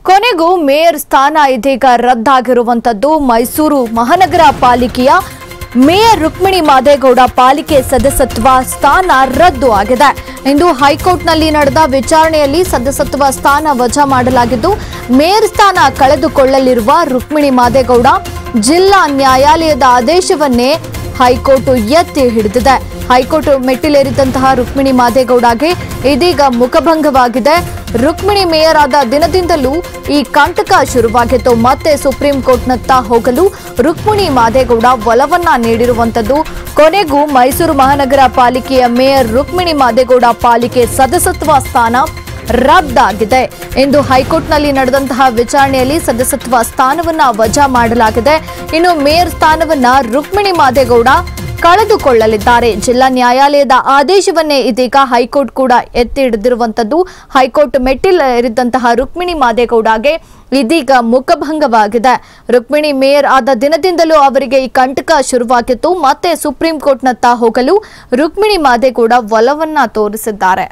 ಕೊನೆಗೂ ಮೇಯರ್ ಸ್ಥಾನ ಇದೀಗ ರದ್ದಾಗಿರುವಂತದ್ದು ಮೈಸೂರು ಮಹಾನಗರ ಪಾಲಿಕೆಯ ಮೇಯರ್ ರುಕ್ಮಿಣಿ ಮಾದೇಗೌಡ ಪಾಲಿಕೆ ಸದಸ್ಯತ್ವ ಸ್ಥಾನ ರದ್ದು ಆಗಿದೆ ಇಂದು ಹೈಕೋರ್ಟ್ನಲ್ಲಿ ನಡೆದ ವಿಚಾರಣೆಯಲ್ಲಿ ಸದಸ್ಯತ್ವ ಸ್ಥಾನ ವಜಾ ಮಾಡಲಾಗಿದ್ದು ಮೇಯರ್ ಸ್ಥಾನ ಕಳೆದುಕೊಳ್ಳಲಿರುವ ರುಕ್ಮಿಣಿ ಮಾದೇಗೌಡ ಜಿಲ್ಲಾ ನ್ಯಾಯಾಲಯದ ಆದೇಶವನ್ನೇ ಹೈಕೋರ್ಟ್ ಎತ್ತಿ ಹಿಡಿದಿದೆ ಹೈಕೋರ್ಟ್ ಮೆಟ್ಟಿಲೇರಿದಂತಹ ರುಕ್ಮಿಣಿ ಮಾದೇಗೌಡಗೆ ಇದೀಗ ಮುಖಭಂಗವಾಗಿದೆ ರುಕ್ಮಿಣಿ ಮೇಯರ್ ಆದ ದಿನದಿಂದಲೂ ಈ ಕಂಟಕ ಶುರುವಾಗಿತ್ತು ಮತ್ತೆ ಸುಪ್ರೀಂ ಕೋರ್ಟ್ನತ್ತ ಹೋಗಲು ರುಕ್ಮಿಣಿ ಮಾದೇಗೌಡ ಒಲವನ್ನ ನೀಡಿರುವಂತದ್ದು ಕೊನೆಗೂ ಮೈಸೂರು ಮಹಾನಗರ ಪಾಲಿಕೆಯ ಮೇಯರ್ ರುಕ್ಮಿಣಿ ಮಾದೇಗೌಡ ಪಾಲಿಕೆ ಸದಸ್ಯತ್ವ ಸ್ಥಾನ ರದ್ದಾಗಿದೆ ಇಂದು ಹೈಕೋರ್ಟ್ನಲ್ಲಿ ನಡೆದಂತಹ ವಿಚಾರಣೆಯಲ್ಲಿ ಸದಸ್ಯತ್ವ ಸ್ಥಾನವನ್ನ ವಜಾ ಮಾಡಲಾಗಿದೆ ಇನ್ನು ಮೇಯರ್ ಸ್ಥಾನವನ್ನ ರುಕ್ಮಿಣಿ ಮಾದೇಗೌಡ ಕಳೆದುಕೊಳ್ಳಲಿದ್ದಾರೆ ಜಿಲ್ಲಾ ನ್ಯಾಯಾಲಯದ ಆದೇಶವನ್ನೇ ಇದೀಗ ಹೈಕೋರ್ಟ್ ಕೂಡ ಎತ್ತಿ ಹಿಡಿದಿರುವಂತದ್ದು ಹೈಕೋರ್ಟ್ ಮೆಟ್ಟಿಲೇರಿದ್ದಂತಹ ರುಕ್ಮಿಣಿ ಮಾದೇಗೌಡಗೆ ಇದೀಗ ಮುಖಭಂಗವಾಗಿದೆ ರುಕ್ಮಿಣಿ ಮೇಯರ್ ಆದ ದಿನದಿಂದಲೂ ಅವರಿಗೆ ಈ ಕಂಟಕ ಶುರುವಾಗಿತ್ತು ಮತ್ತೆ ಸುಪ್ರೀಂ ಕೋರ್ಟ್ನತ್ತ ಹೋಗಲು ರುಕ್ಮಿಣಿ ಮಾದೇಗೌಡ ಒಲವನ್ನ ತೋರಿಸಿದ್ದಾರೆ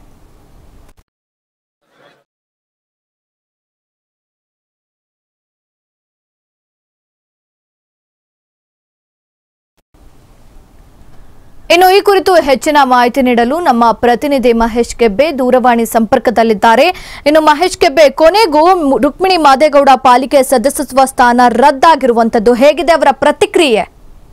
ಇನ್ನು ಈ ಕುರಿತು ಹೆಚ್ಚಿನ ಮಾಹಿತಿ ನೀಡಲು ನಮ್ಮ ಪ್ರತಿನಿಧಿ ಮಹೇಶ್ ಕೆಬ್ಬೆ ದೂರವಾಣಿ ಸಂಪರ್ಕದಲ್ಲಿದ್ದಾರೆ ಇನ್ನು ಮಹೇಶ್ ಕೆಬ್ಬೆ ಕೊನೆಗೂ ಮು- ರುಕ್ಮಿಣಿ ಮಾದೇಗೌಡ ಪಾಲಿಕೆ ಸದಸ್ಯತ್ವ ಸ್ಥಾನ ರದ್ದಾಗಿರುವಂತದ್ದು ಹೇಗಿದೆ ಅವರ ಪ್ರತಿಕ್ರಿಯೆ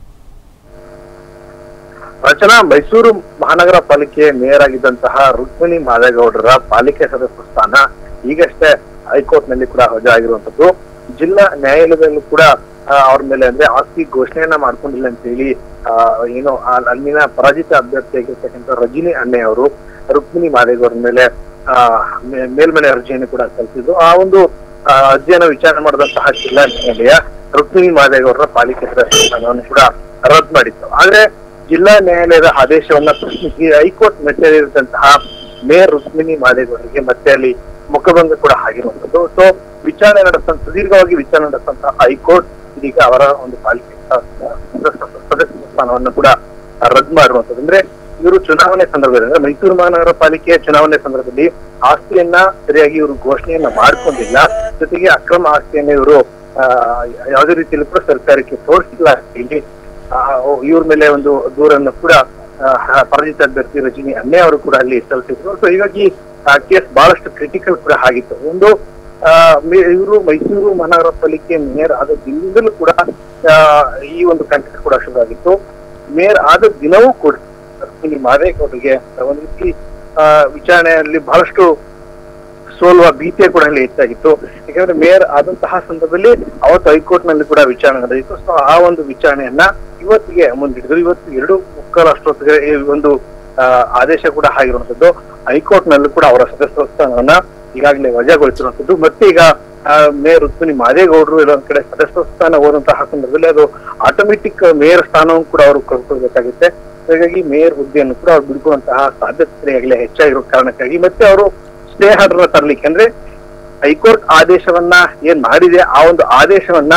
ರಚನಾ ಮೈಸೂರು ಮಹಾನಗರ ಪಾಲಿಕೆ ಮೇಯರ್ ಆಗಿದ್ದಂತಹ ರುಕ್ಮಿಣಿ ಮಾದೇಗೌಡರ ಪಾಲಿಕೆ ಸದಸ್ಯ ಸ್ಥಾನ ಈಗಷ್ಟೇ ಹೈಕೋರ್ಟ್ ನಲ್ಲಿ ಕೂಡ ವಜಾ ಆಗಿರುವಂತದ್ದು ಜಿಲ್ಲಾ ನ್ಯಾಯಾಲಯದಲ್ಲೂ ಕೂಡ ಆ, ಅವ್ರ ಮೇಲೆ ಅಂದ್ರೆ ಆಸ್ತಿ ಘೋಷಣೆಯನ್ನ ಮಾಡ್ಕೊಂಡಿಲ್ಲ ಅಂತ ಹೇಳಿ ಆ, ಏನು ಆ ಅಲ್ಲಿನ ಪರಾಜಿತ ಅಭ್ಯರ್ಥಿಯಾಗಿರ್ತಕ್ಕಂಥ ರಜಿನಿ ಅಣ್ಣೆ ಅವರು ರುಕ್ಮಿಣಿ ಮಾದೇಗೌಡರ ಮೇಲೆ ಆ ಮೇ- ಮೇಲ್ಮನೆ ಅರ್ಜಿಯನ್ನು ಕೂಡ ಸಲ್ಲಿಸಿದ್ರು ಆ ಒಂದು ಆ, ಅರ್ಜಿಯನ್ನ ವಿಚಾರಣೆ ಮಾಡಿದಂತಹ ಜಿಲ್ಲಾ ನ್ಯಾಯಾಲಯ ರುಕ್ಮಿಣಿ ಮಾದೇಗೌಡರ ಪಾಲಿಕೆ ಸದಸ್ಯ ಸ್ಥಾನವನ್ನು ಕೂಡ ರದ್ದು ಮಾಡಿತ್ತು ಆದ್ರೆ ಜಿಲ್ಲಾ ನ್ಯಾಯಾಲಯದ ಆದೇಶವನ್ನ ಪ್ರಶ್ನಿಸಿ ಹೈಕೋರ್ಟ್ ಮೆಟ್ಟಿಲಿರುವಂತಹ ಮೇಯರ್ ರುಕ್ಮಿಣಿ ಮಾದೇಗೌಡರಿಗೆ ಮತ್ತೆ ಅಲ್ಲಿ ಮುಖಭಂಗ ಕೂಡ ಆಗಿರುವಂತದ್ದು ಸೊ ವಿಚಾರಣೆ ನಡೆಸ್ತಂತ ಸುದೀರ್ಘವಾಗಿ ವಿಚಾರಣೆ ನಡೆಸ್ತಂತಹ ಹೈಕೋರ್ಟ್ ಇದೀಗ ಅವರ ಒಂದು ಪಾಲಿಕೆ ಸದಸ್ಯ ಸದಸ್ಯ ಸ್ಥಾನವನ್ನು ಕೂಡ ರದ್ದು ಮಾಡಿರುವಂತದ್ದು ಅಂದ್ರೆ ಇವರು ಚುನಾವಣೆ ಸಂದರ್ಭದಲ್ಲಿ ಅಂದ್ರೆ ಮೈಸೂರು ಮಹಾನಗರ ಪಾಲಿಕೆಯ ಚುನಾವಣೆ ಸಂದರ್ಭದಲ್ಲಿ ಆಸ್ತಿಯನ್ನ ಸರಿಯಾಗಿ ಇವರು ಘೋಷಣೆಯನ್ನ ಮಾಡ್ಕೊಂಡಿಲ್ಲ ಜೊತೆಗೆ ಅಕ್ರಮ ಆಸ್ತಿಯನ್ನ ಇವರು ಆ, ಯಾವುದೇ ರೀತಿಯಲ್ಲಿ ಕೂಡ ಸರ್ಕಾರಕ್ಕೆ ತೋರಿಸಿಲ್ಲ ಅಂತ ಹೇಳಿ ಆ, ಇವ್ರ ಮೇಲೆ ಒಂದು ದೂರನ್ನು ಕೂಡ ಆ, ಪರಾಜಿತ ಅಭ್ಯರ್ಥಿ ರಜನಿ ಅನ್ನೇ ಅವರು ಕೂಡ ಅಲ್ಲಿ ಸಲ್ಲಿಸಿದ್ರು ಸೊ ಹೀಗಾಗಿ ಆ ಕೇಸ್ ಬಹಳಷ್ಟು ಕ್ರಿಟಿಕಲ್ ಕೂಡ ಆಗಿತ್ತು ಒಂದು ಇವರು ಮೈಸೂರು ಮಹಾನಗರ ಪಾಲಿಕೆ ಮೇಯರ್ ಆದ ದಿನದಿಂದಲೂ ಕೂಡ ಆ, ಈ ಒಂದು ಕಂಟಕ ಕೂಡ ಶುರುವಾಗಿತ್ತು ಮೇಯರ್ ಆದ ದಿನವೂ ಕೂಡ ರುಕ್ಮಿಣಿ ಮಾದೇಗೌಡರಿಗೆ ಒಂದು ರೀತಿ ಆ, ವಿಚಾರಣೆಯಲ್ಲಿ ಬಹಳಷ್ಟು ಸೋಲುವ ಭೀತಿಯೇ ಕೂಡ ಅಲ್ಲಿ ಹೆಚ್ಚಾಗಿತ್ತು ಯಾಕಂದ್ರೆ ಮೇಯರ್ ಆದಂತಹ ಸಂದರ್ಭದಲ್ಲಿ ಅವತ್ತು ಹೈಕೋರ್ಟ್ ನಲ್ಲಿ ಕೂಡ ವಿಚಾರಣೆ ನಡೆದಿತ್ತು ಸೊ ಆ ಒಂದು ವಿಚಾರಣೆಯನ್ನ ಇವತ್ತಿಗೆ ಮುಂದಿಡಿದ್ರು ಇವತ್ತು ಎರಡು ಮುಕ್ಕಾಲು ಅಷ್ಟೊತ್ತಿಗೆ ಈ ಒಂದು ಆ, ಆದೇಶ ಕೂಡ ಆಗಿರುವಂತದ್ದು ಹೈಕೋರ್ಟ್ ನಲ್ಲೂ ಕೂಡ ಅವರ ಸದಸ್ಯ ಸ್ಥಾನವನ್ನ ಈಗಾಗಲೇ ವಜಾಗೊಳಿಸಿರುವಂತದ್ದು ಮತ್ತೆ ಈಗ ಆ, ಮೇಯರ್ ರುಕ್ಮಿಣಿ ಮಾದೇಗೌಡರು ಇಲ್ಲೊಂದ್ ಕಡೆ ಸದಸ್ಯ ಸ್ಥಾನ ಹೋದಂತಹ ಸಂದರ್ಭದಲ್ಲಿ ಅದು ಆಟೋಮೆಟಿಕ್ ಮೇಯರ್ ಸ್ಥಾನವನ್ನು ಕೂಡ ಅವರು ಕಳ್ಕೊಳ್ಬೇಕಾಗುತ್ತೆ ಹಾಗಾಗಿ ಮೇಯರ್ ಹುದ್ದೆಯನ್ನು ಕೂಡ ಅವ್ರು ಬಿಡ್ಕೊಳ್ಳುವಂತಹ ಸಾಧ್ಯತೆ ಈಗಾಗಲೇ ಹೆಚ್ಚಾಗಿರೋ ಕಾರಣಕ್ಕಾಗಿ ಮತ್ತೆ ಅವರು ಸ್ಟೇ ಆರ್ಡರ್ ತರಲಿಕ್ಕೆ ಅಂದ್ರೆ ಹೈಕೋರ್ಟ್ ಆದೇಶವನ್ನ ಏನ್ ಮಾಡಿದೆ ಆ ಒಂದು ಆದೇಶವನ್ನ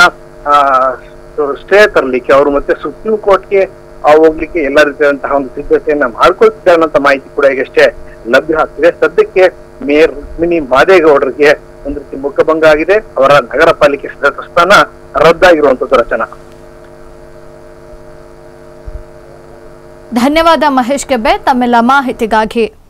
ಸ್ಟೇ ತರಲಿಕ್ಕೆ ಅವರು ಮತ್ತೆ ಸುಪ್ರೀಂ ಕೋರ್ಟ್ಗೆ ಹೋಗ್ಲಿಕ್ಕೆ ಎಲ್ಲ ರೀತಿಯಾದಂತಹ ಒಂದು ಸಿದ್ಧತೆಯನ್ನ ಮಾಡ್ಕೊಳ್ತಿದ್ದಾರೆ ಅನ್ನೋ ಮಾಹಿತಿ ಕೂಡ ಈಗಷ್ಟೇ ಲಭ್ಯ ಆಗ್ತಿದೆ ಸದ್ಯಕ್ಕೆ ಮೇಯರ್ ರುಕ್ಮಿಣಿ ಮಾದೇಗೌಡರಿಗೆ ಒಂದು ರೀತಿ ಮುಖಭಂಗ ಆಗಿದೆ ಅವರ ನಗರ ಪಾಲಿಕೆ ಸದಸ್ಯ ಸ್ಥಾನ ರದ್ದಾಗಿರುವಂತದ್ದು ರಚನಾ ಧನ್ಯವಾದ ಮಹೇಶ್ ಕೆಬ್ಬೆ ತಮ್ಮೆಲ್ಲ ಮಾಹಿತಿಗಾಗಿ